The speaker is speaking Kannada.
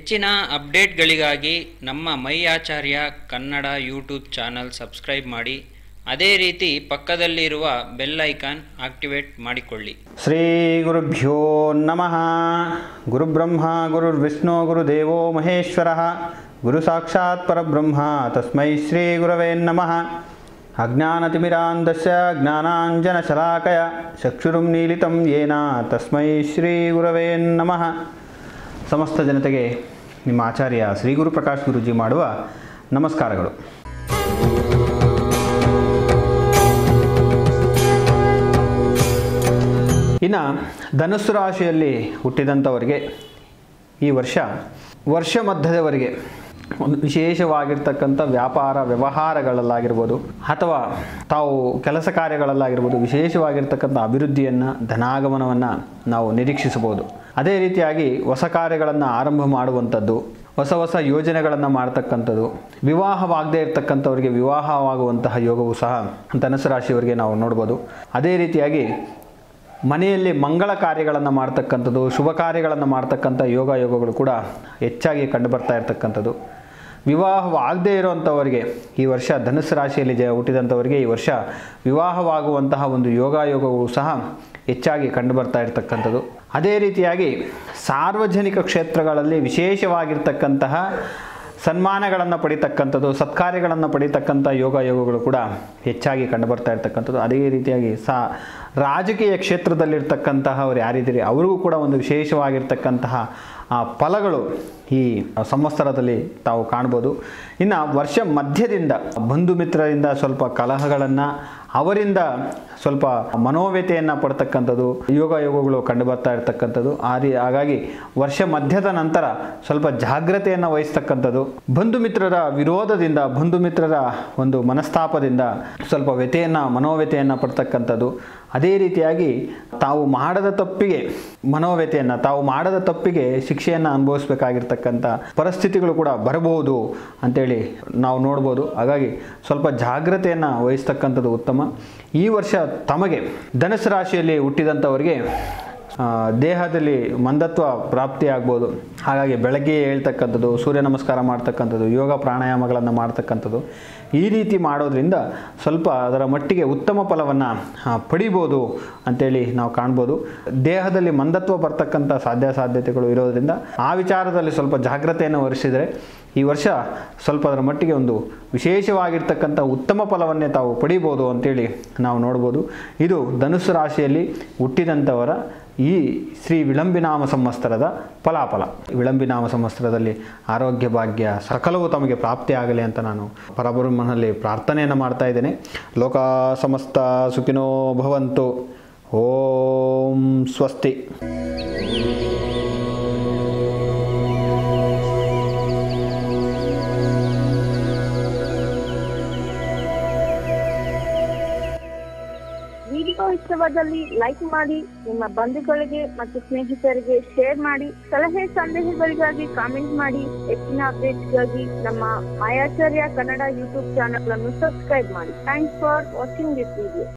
ಹೆಚ್ಚಿನ ಅಪ್ಡೇಟ್ಗಳಿಗಾಗಿ ನಮ್ಮ my Acharya Kannada YouTube channel subscribe ಮಾಡಿ ಅದೇ ರೀತಿ ಪಕ್ಕದಲ್ಲಿರುವ ಬೆಲ್ ಐಕಾನ್ ಆಕ್ಟಿವೇಟ್ ಮಾಡಿಕೊಳ್ಳಿ ಶ್ರೀ ಗುರುಭ್ಯೋ ನಮಃ ಗುರುಬ್ರಹ್ಮ ಗುರುರ್ವಿಷ್ಣು ಗುರುದೇವೋ ಮಹೇಶ್ವರ ಗುರು ಸಾಕ್ಷಾತ್ ಪರಬ್ರಹ್ಮ ತಸ್ಮೈ ಶ್ರೀ ಗುರವೇ ನಮಃ ಅಜ್ಞಾನತಿಮಿರಾಂಧಸ್ಯ ಜ್ಞಾನಾಂಜನಶಲಾಕಯ ಚಕ್ಷುರುಂ ನೀಲಿತಂ ಯೇನ ತಸ್ಮೈ ಶ್ರೀ ಗುರವೇ ನಮಃ ಸಮಸ್ತ ಜನತೆಗೆ ನಿಮ್ಮ ಆಚಾರ್ಯ ಶ್ರೀ ಗುರು ಪ್ರಕಾಶ್ ಗುರುಜಿ ಮಾಡುವ ನಮಸ್ಕಾರಗಳು ಇನ್ನು ಧನುಸ್ಸು ರಾಶಿಯಲ್ಲಿ ಹುಟ್ಟಿದಂಥವರಿಗೆ ಈ ವರ್ಷ ವರ್ಷ ಮಧ್ಯದವರೆಗೆ ಒಂದು ವಿಶೇಷವಾಗಿರ್ತಕ್ಕಂಥ ವ್ಯಾಪಾರ ವ್ಯವಹಾರಗಳಲ್ಲಾಗಿರ್ಬೋದು ಅಥವಾ ತಾವು ಕೆಲಸ ಕಾರ್ಯಗಳಲ್ಲಾಗಿರ್ಬೋದು ವಿಶೇಷವಾಗಿರ್ತಕ್ಕಂಥ ಅಭಿವೃದ್ಧಿಯನ್ನು ಧನಾಗಮನವನ್ನು ನಾವು ನಿರೀಕ್ಷಿಸಬಹುದು ಅದೇ ರೀತಿಯಾಗಿ ಹೊಸ ಕಾರ್ಯಗಳನ್ನು ಆರಂಭ ಮಾಡುವಂಥದ್ದು ಹೊಸ ಹೊಸ ಯೋಜನೆಗಳನ್ನು ಮಾಡ್ತಕ್ಕಂಥದ್ದು ವಿವಾಹವಾಗದೇ ಇರತಕ್ಕಂಥವರಿಗೆ ವಿವಾಹವಾಗುವಂತಹ ಯೋಗವು ಸಹ ಧನುಸು ರಾಶಿಯವರಿಗೆ ನಾವು ನೋಡ್ಬೋದು ಅದೇ ರೀತಿಯಾಗಿ ಮನೆಯಲ್ಲಿ ಮಂಗಳ ಕಾರ್ಯಗಳನ್ನು ಮಾಡ್ತಕ್ಕಂಥದ್ದು ಶುಭ ಕಾರ್ಯಗಳನ್ನು ಮಾಡ್ತಕ್ಕಂಥ ಯೋಗ ಯೋಗಗಳು ಕೂಡ ಹೆಚ್ಚಾಗಿ ಕಂಡುಬರ್ತಾ ಇರತಕ್ಕಂಥದ್ದು ವಿವಾಹವಾಗದೇ ಇರುವಂಥವರಿಗೆ ಈ ವರ್ಷ ಧನುಸ್ಸು ರಾಶಿಯಲ್ಲಿ ಜ ಹುಟ್ಟಿದಂಥವರಿಗೆ ಈ ವರ್ಷ ವಿವಾಹವಾಗುವಂತಹ ಒಂದು ಯೋಗ ಯೋಗಗಳು ಸಹ ಹೆಚ್ಚಾಗಿ ಕಂಡುಬರ್ತಾ ಇರತಕ್ಕಂಥದ್ದು ಅದೇ ರೀತಿಯಾಗಿ ಸಾರ್ವಜನಿಕ ಕ್ಷೇತ್ರಗಳಲ್ಲಿ ವಿಶೇಷವಾಗಿರ್ತಕ್ಕಂತಹ ಸನ್ಮಾನಗಳನ್ನು ಪಡಿತಕ್ಕಂಥದ್ದು ಸತ್ಕಾರ್ಯಗಳನ್ನು ಪಡಿತಕ್ಕಂಥ ಯೋಗ ಯೋಗಗಳು ಕೂಡ ಹೆಚ್ಚಾಗಿ ಕಂಡುಬರ್ತಾ ಇರ್ತಕ್ಕಂಥದ್ದು ಅದೇ ರೀತಿಯಾಗಿ ಸಾ ರಾಜಕೀಯ ಕ್ಷೇತ್ರದಲ್ಲಿರ್ತಕ್ಕಂತಹವ್ರು ಯಾರಿದ್ದೀರಿ ಅವ್ರಿಗೂ ಕೂಡ ಒಂದು ವಿಶೇಷವಾಗಿರ್ತಕ್ಕಂತಹ ಆ ಫಲಗಳು ಈ ಸಂವತ್ಸರದಲ್ಲಿ ತಾವು ಕಾಣ್ಬೋದು ಇನ್ನು ವರ್ಷ ಮಧ್ಯದಿಂದ ಬಂಧು ಮಿತ್ರರಿಂದ ಸ್ವಲ್ಪ ಕಲಹಗಳನ್ನು ಅವರಿಂದ ಸ್ವಲ್ಪ ಮನೋವ್ಯತೆಯನ್ನು ಪಡ್ತಕ್ಕಂಥದ್ದು ಯೋಗ ಯೋಗಗಳು ಕಂಡುಬರ್ತಾ ಇರ್ತಕ್ಕಂಥದ್ದು ಆ ರೀ ಹಾಗಾಗಿ ವರ್ಷ ಮಧ್ಯದ ನಂತರ ಸ್ವಲ್ಪ ಜಾಗ್ರತೆಯನ್ನು ವಹಿಸ್ತಕ್ಕಂಥದ್ದು ಬಂಧು ಮಿತ್ರರ ವಿರೋಧದಿಂದ ಬಂಧು ಮಿತ್ರರ ಒಂದು ಮನಸ್ತಾಪದಿಂದ ಸ್ವಲ್ಪ ವ್ಯತೆಯನ್ನು ಮನೋವ್ಯತೆಯನ್ನು ಪಡ್ತಕ್ಕಂಥದ್ದು ಅದೇ ರೀತಿಯಾಗಿ ತಾವು ಮಾಡದ ತಪ್ಪಿಗೆ ಮನೋವ್ಯತೆಯನ್ನು ತಾವು ಮಾಡದ ತಪ್ಪಿಗೆ ಶಿಕ್ಷೆಯನ್ನು ಅನುಭವಿಸಬೇಕಾಗಿರ್ತಕ್ಕಂಥ ಪರಿಸ್ಥಿತಿಗಳು ಕೂಡ ಬರಬಹುದು ಅಂತೇಳಿ ನಾವು ನೋಡ್ಬೋದು ಹಾಗಾಗಿ ಸ್ವಲ್ಪ ಜಾಗ್ರತೆಯನ್ನು ವಹಿಸ್ತಕ್ಕಂಥದ್ದು ಉತ್ತಮ ಈ ವರ್ಷ ತಮಗೆ ಧನುಸು ರಾಶಿಯಲ್ಲಿ ಹುಟ್ಟಿದಂಥವರಿಗೆ ಆ, ದೇಹದಲ್ಲಿ ಮಂದತ್ವ ಪ್ರಾಪ್ತಿಯಾಗ್ಬೋದು ಹಾಗಾಗಿ ಬೆಳಗ್ಗೆ ಹೇಳ್ತಕ್ಕಂಥದ್ದು ಸೂರ್ಯ ನಮಸ್ಕಾರ ಮಾಡ್ತಕ್ಕಂಥದ್ದು ಯೋಗ ಪ್ರಾಣಾಯಾಮಗಳನ್ನು ಮಾಡ್ತಕ್ಕಂಥದ್ದು ಈ ರೀತಿ ಮಾಡೋದ್ರಿಂದ ಸ್ವಲ್ಪ ಅದರ ಮಟ್ಟಿಗೆ ಉತ್ತಮ ಫಲವನ್ನು ಪಡಿಬೋದು ಅಂತೇಳಿ ನಾವು ಕಾಣ್ಬೋದು ದೇಹದಲ್ಲಿ ಮಂದತ್ವ ಬರ್ತಕ್ಕಂಥ ಸಾಧ್ಯ ಸಾಧ್ಯತೆಗಳು ಇರೋದ್ರಿಂದ ಆ ವಿಚಾರದಲ್ಲಿ ಸ್ವಲ್ಪ ಜಾಗ್ರತೆಯನ್ನು ವಹಿಸಿದರೆ ಈ ವರ್ಷ ಸ್ವಲ್ಪ ಅದರ ಮಟ್ಟಿಗೆ ಒಂದು ವಿಶೇಷವಾಗಿರ್ತಕ್ಕಂಥ ಉತ್ತಮ ಫಲವನ್ನೇ ತಾವು ಪಡಿಬೋದು ಅಂತೇಳಿ ನಾವು ನೋಡ್ಬೋದು ಇದು ಧನುಸ್ಸು ರಾಶಿಯಲ್ಲಿ ಹುಟ್ಟಿದಂಥವರ ಈ ಶ್ರೀ ವಿಳಂಬಿನಾಮ ಸಂವತ್ಸರದ ಫಲಾಫಲ ವಿಳಂಬಿನಾಮ ಸಂವತ್ಸರದಲ್ಲಿ ಆರೋಗ್ಯ ಭಾಗ್ಯ ಸಕಲವು ತಮಗೆ ಪ್ರಾಪ್ತಿಯಾಗಲಿ ಅಂತ ನಾನು ಪರಬ್ರಹ್ಮನಲ್ಲಿ ಪ್ರಾರ್ಥನೆಯನ್ನು ಮಾಡ್ತಾ ಇದ್ದೇನೆ ಲೋಕ ಸಮಸ್ತ ಸುಖಿನೋ ಭವಂತು ಓಂ ಸ್ವಸ್ತಿ ವಿಡಿಯೋ ಇಷ್ಟವಾದಲ್ಲಿ ಲೈಕ್ ಮಾಡಿ ನಿಮ್ಮ ಬಂಧುಗಳಿಗೆ ಮತ್ತು ಸ್ನೇಹಿತರಿಗೆ ಶೇರ್ ಮಾಡಿ ಸಲಹೆ ಸಂದೇಹಗಳಿಗಾಗಿ ಕಾಮೆಂಟ್ ಮಾಡಿ ಹೆಚ್ಚಿನ ಅಪ್ಡೇಟ್ಸ್ಗಾಗಿ ನಮ್ಮ ಮಾಯಾಚಾರ್ಯ ಕನ್ನಡ ಯೂಟ್ಯೂಬ್ ಚಾನಲ್ ಅನ್ನು ಸಬ್ಸ್ಕ್ರೈಬ್ ಮಾಡಿ thanks for watching this video